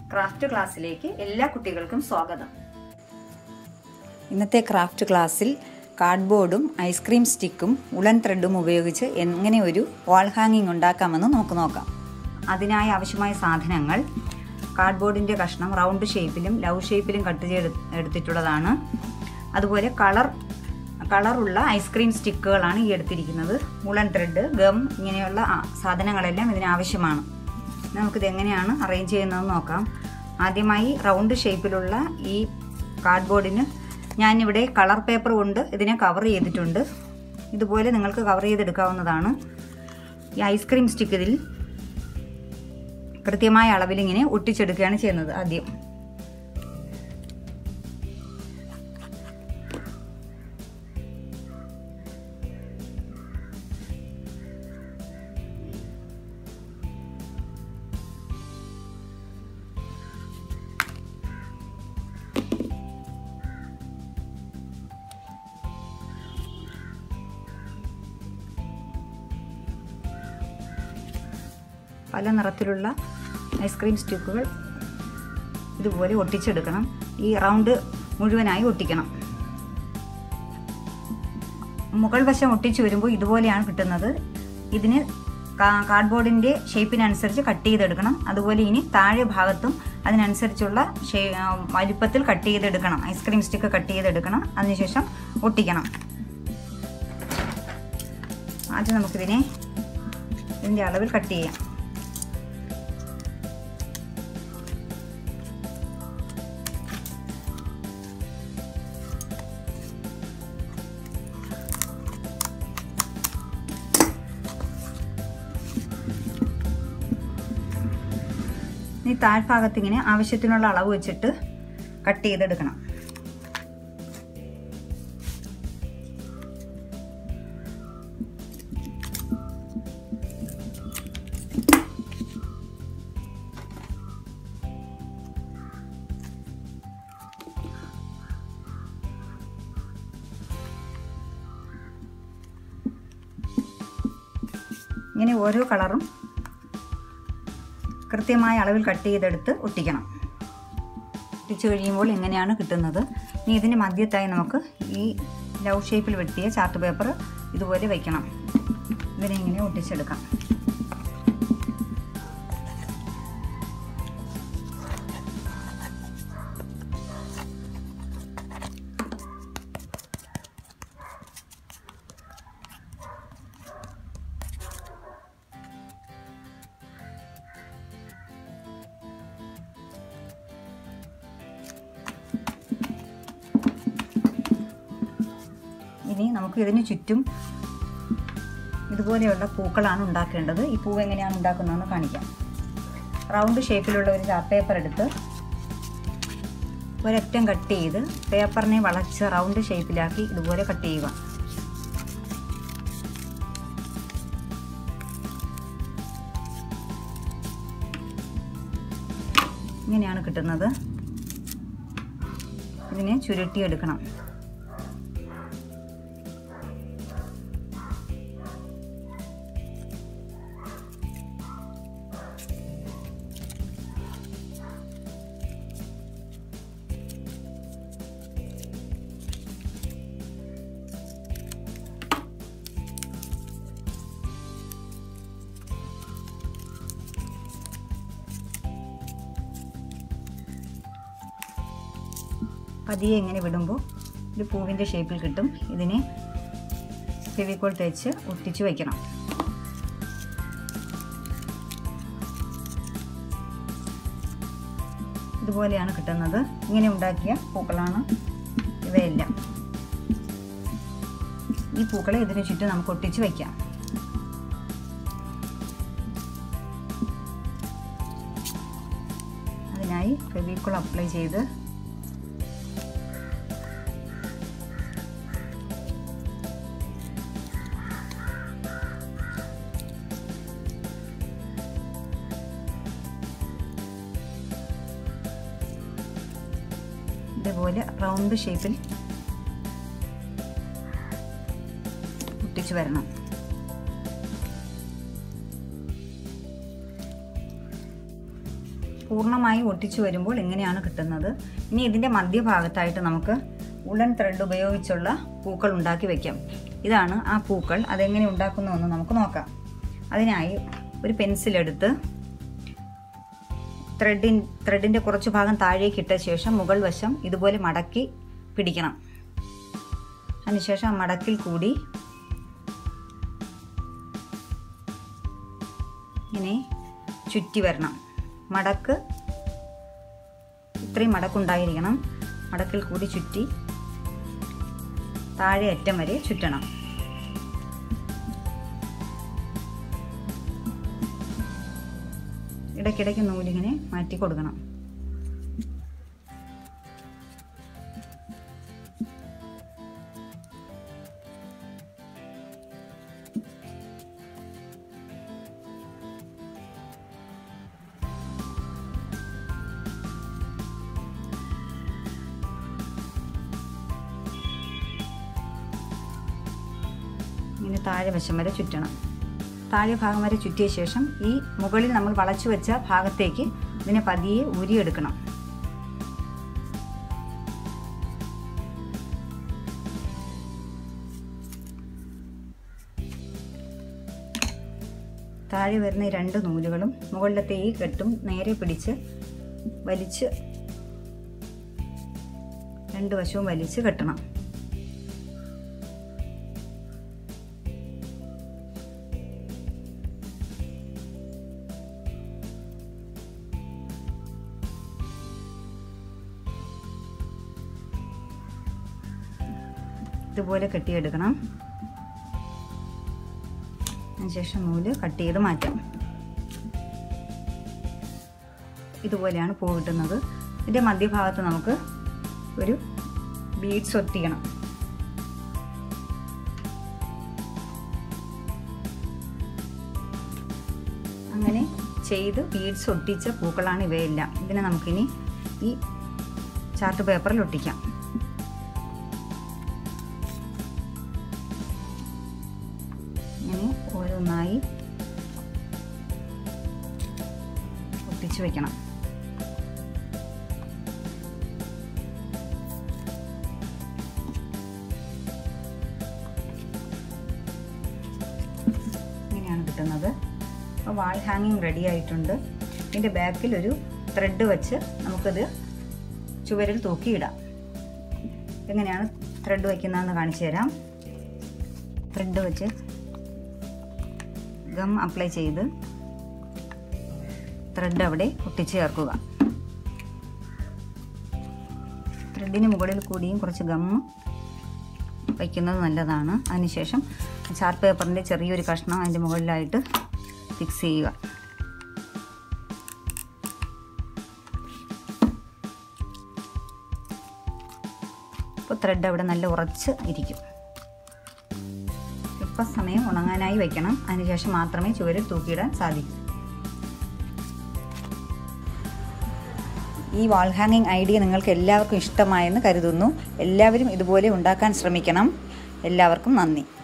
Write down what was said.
craft ക്ലാസ്സിലേക്ക് എല്ലാ കുട്ടികൾക്കും സ്വാഗതം ഇന്നത്തെ ക്രാഫ്റ്റ് ക്ലാസ്സിൽ കാർഡ്ബോർഡും ഐസ്ക്രീം സ്റ്റിക്കും ഉളൻ ത്രെഡും ഉപയോഗിച്ച് എങ്ങനെ ഒരു വാൾ ഹാങ്ങിങ് ഉണ്ടാക്കാമെന്ന് നമുക്ക് നോക്കാം അതിനായി ആവശ്യമായ സാധനങ്ങൾ കാർഡ്ബോർഡിൻ്റെ കഷ്ണം റൗണ്ട് ഷേപ്പിലും ലവ് ഷേപ്പിലും കട്ട് ചെയ്ത് എടുത്തിട്ടുള്ളതാണ് അതുപോലെ കളർ കളറുള്ള ഐസ്ക്രീം സ്റ്റിക്കുകളാണ് ഈ എടുത്തിരിക്കുന്നത് ഉളൻ ത്രെഡ് ഗം ഇങ്ങനെയുള്ള ആ, സാധനങ്ങളെല്ലാം ഇതിന് ആവശ്യമാണ് നമുക്കിത് എങ്ങനെയാണ് അറേഞ്ച് ചെയ്യുന്നതെന്ന് നോക്കാം ആദ്യമായി റൗണ്ട് ഷേപ്പിലുള്ള ഈ കാർഡ്ബോർഡിന് ഞാനിവിടെ കളർ പേപ്പർ കൊണ്ട് ഇതിനെ കവർ ചെയ്തിട്ടുണ്ട് ഇതുപോലെ നിങ്ങൾക്ക് കവർ ചെയ്തെടുക്കാവുന്നതാണ് ഈ ഐസ്ക്രീം സ്റ്റിക്ക് ഇതിൽ കൃത്യമായ അളവിൽ ഇങ്ങനെ ഒട്ടിച്ചെടുക്കുകയാണ് ചെയ്യുന്നത് ആദ്യം പല നിറത്തിലുള്ള ഐസ്ക്രീം സ്റ്റിക്കുകൾ ഇതുപോലെ ഒട്ടിച്ചെടുക്കണം ഈ റൗണ്ട് മുഴുവനായി ഒട്ടിക്കണം മുകൾ വശം ഒട്ടിച്ചു വരുമ്പോൾ ഇതുപോലെയാണ് കിട്ടുന്നത് ഇതിന് കാ- കാർഡ്ബോർഡിൻ്റെ ഷേപ്പിനനുസരിച്ച് കട്ട് ചെയ്തെടുക്കണം അതുപോലെ ഇനി താഴെ ഭാഗത്തും അതിനനുസരിച്ചുള്ള ഷേ ആ, വലിപ്പത്തിൽ കട്ട് ചെയ്തെടുക്കണം ഐസ്ക്രീം സ്റ്റിക്ക് കട്ട് ചെയ്തെടുക്കണം അതിനുശേഷം ഒട്ടിക്കണം ആദ്യം നമുക്കിതിനെ ഇതിൻ്റെ അളവിൽ കട്ട് ചെയ്യാം ഈ താഴ്ഭാഗത്ത് ഇങ്ങനെ ആവശ്യത്തിനുള്ള അളവ് വെച്ചിട്ട് കട്ട് ചെയ്തെടുക്കണം ഇങ്ങനെ ഓരോ കളറും കൃത്യമായ അളവിൽ കട്ട് ചെയ്തെടുത്ത് ഒട്ടിക്കണം ഒട്ടിച്ചു കഴിയുമ്പോൾ ഇങ്ങനെയാണ് കിട്ടുന്നത് ഇനി ഇതിൻ്റെ മധ്യത്തായി നമുക്ക് ഈ ലവ് ഷേപ്പിൽ വെട്ടിയ ചാർട്ട് പേപ്പർ ഇതുപോലെ വയ്ക്കണം ഇതിനെ ഇങ്ങനെ ഒട്ടിച്ചെടുക്കാം ഇനി നമുക്ക് ഇതിന് ചുറ്റും ഇതുപോലെയുള്ള പൂക്കളാണ് ഉണ്ടാക്കേണ്ടത് ഈ പൂവ് എങ്ങനെയാണ് ഉണ്ടാക്കുന്നതെന്ന് കാണിക്കാം റൗണ്ട് ഷേപ്പിലുള്ള ഒരു ചാർട്ട് പേപ്പർ എടുത്ത് ഒരറ്റം കട്ട് ചെയ്ത് പേപ്പറിനെ വളച്ച് റൗണ്ട് ഷേപ്പിലാക്കി ഇതുപോലെ കട്ട് ചെയ്യുക ഇങ്ങനെയാണ് കിട്ടുന്നത് ഇതിനെ ചുരുട്ടിയെടുക്കണം പതിയെ ഇങ്ങനെ വിടുമ്പോൾ ഒരു പൂവിൻ്റെ ഷേപ്പിൽ കിട്ടും ഇതിനെ ഫെവിക്കോൾ തേച്ച് ഒട്ടിച്ച് വയ്ക്കണം ഇതുപോലെയാണ് കിട്ടുന്നത് ഇങ്ങനെ ഉണ്ടാക്കിയ പൂക്കളാണ് ഇവയെല്ലാം ഈ പൂക്കളെ ഇതിന് ചുറ്റും നമുക്ക് ഒട്ടിച്ച് വയ്ക്കാം അതിനായി ഫെവിക്കോൾ അപ്ലൈ ചെയ്ത് ഇതുപോലെ റൗണ്ട് ഷേപ്പിൽ ഒട്ടിച്ചു വരണം പൂർണ്ണമായും ഒട്ടിച്ചു വരുമ്പോൾ ഇങ്ങനെയാണ് കിട്ടുന്നത് ഇനി ഇതിൻ്റെ മധ്യഭാഗത്തായിട്ട് നമുക്ക് ഉളൻ ത്രെഡ് ഉപയോഗിച്ചുള്ള പൂക്കൾ ഉണ്ടാക്കി വയ്ക്കാം ഇതാണ് ആ പൂക്കൾ അതെങ്ങനെ ഉണ്ടാക്കുന്നു എന്ന് നമുക്ക് നോക്കാം അതിനായി ഒരു പെൻസിലെടുത്ത് ത്രെഡിൻ ത്രെഡിൻ്റെ കുറച്ച് ഭാഗം താഴേക്ക് ഇട്ട ശേഷം മുകൾ വശം ഇതുപോലെ മടക്കി പിടിക്കണം അതിനുശേഷം ആ മടക്കിൽ കൂടി ഇങ്ങനെ ചുറ്റി വരണം മടക്ക് ഇത്രയും മടക്കുണ്ടായിരിക്കണം മടക്കിൽ കൂടി ചുറ്റി താഴെ അറ്റം വരെ ചുറ്റണം ഇടയ്ക്കിടയ്ക്ക് നൂലിങ്ങനെ മാറ്റി കൊടുക്കണം ഇങ്ങനെ താഴെ വശം വരെ ചുറ്റണം താഴെ ഭാഗം വരെ ചുറ്റിയ ശേഷം ഈ മുകളിൽ നമ്മൾ വളച്ചു വെച്ച ഭാഗത്തേക്ക് ഇതിനെ പതിയെ ഊരിയെടുക്കണം താഴെ വരുന്ന ഈ രണ്ട് നൂലുകളും മുകളിലത്തെ ഈ കെട്ടും നേരെ പിടിച്ച് വലിച്ച് രണ്ട് വശവും വലിച്ച് കെട്ടണം ഇതുപോലെ കെട്ടിയെടുക്കണം അതിനുശേഷം നൂല് കട്ട് ചെയ്ത് മാറ്റാം ഇതുപോലെയാണ് പൂ കിട്ടുന്നത് ഇതിൻ്റെ മധ്യഭാഗത്ത് നമുക്ക് ഒരു ബീഡ്സ് ഒട്ടിക്കണം അങ്ങനെ ചെയ്ത് ബീഡ്സ് ഒട്ടിച്ച പൂക്കളാണ് ഇവയെല്ലാം ഇതിനെ നമുക്കിനി ഈ ചാർട്ട് പേപ്പറിൽ ഒട്ടിക്കാം ഇങ്ങനെ ഓരോന്നായി ഒട്ടിച്ച് വെക്കണം ഇങ്ങനെയാണ് കിട്ടുന്നത് അപ്പോൾ വാൾ ഹാങ്ങിങ് റെഡി ആയിട്ടുണ്ട് ഇതിൻ്റെ ബാക്കിൽ ഒരു ത്രെഡ് വെച്ച് നമുക്കിത് ചുവരിൽ തൂക്കിയിടാം എങ്ങനെയാണ് ത്രെഡ് വയ്ക്കുന്നതെന്ന് കാണിച്ചു തരാം ത്രെഡ് വെച്ച് ഗം അപ്ലൈ ചെയ്ത് ത്രെഡ് അവിടെ ഒട്ടിച്ച് ചേർക്കുക ത്രെഡിന് മുകളിൽ കൂടിയും കുറച്ച് ഗം വയ്ക്കുന്നത് നല്ലതാണ് അതിനുശേഷം ചാർട്ട് പേപ്പറിൻ്റെ ചെറിയൊരു കഷ്ണം അതിൻ്റെ മുകളിലായിട്ട് ഫിക്സ് ചെയ്യുക അപ്പോൾ ത്രെഡ് അവിടെ നല്ല ഉറച്ച് ഇരിക്കും ഇപ്പം സമയം ഉണങ്ങാനായി വെക്കണം അതിനുശേഷം മാത്രമേ ചുവരിൽ തൂക്കിയിടാൻ സാധിക്കൂ ഈ വാൾ ഹാങ്ങിങ് ഐഡിയ നിങ്ങൾക്ക് എല്ലാവർക്കും ഇഷ്ടമായെന്ന് കരുതുന്നു എല്ലാവരും ഇതുപോലെ ഉണ്ടാക്കാൻ ശ്രമിക്കണം എല്ലാവർക്കും നന്ദി